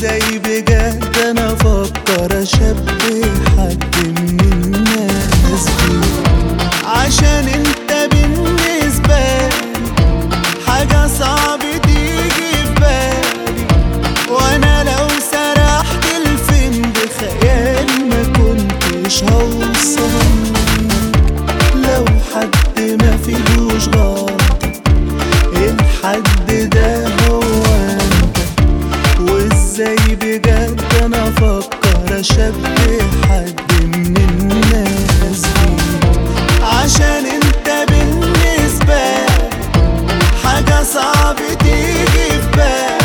وازاي بجد انا افكر اشبه حد من الناس دي عشان انت بالنسبة لي حاجة صعب تيجي في بالي وانا لو سرحت الفين بخيالي ما كنتش هوصل لو حد ما فيهوش غلط الحد ده هو انت وازاي بجد انا افكر اشبه حد من الناس دي عشان انت بالنسبة لي حاجة صعب تيجي في بالي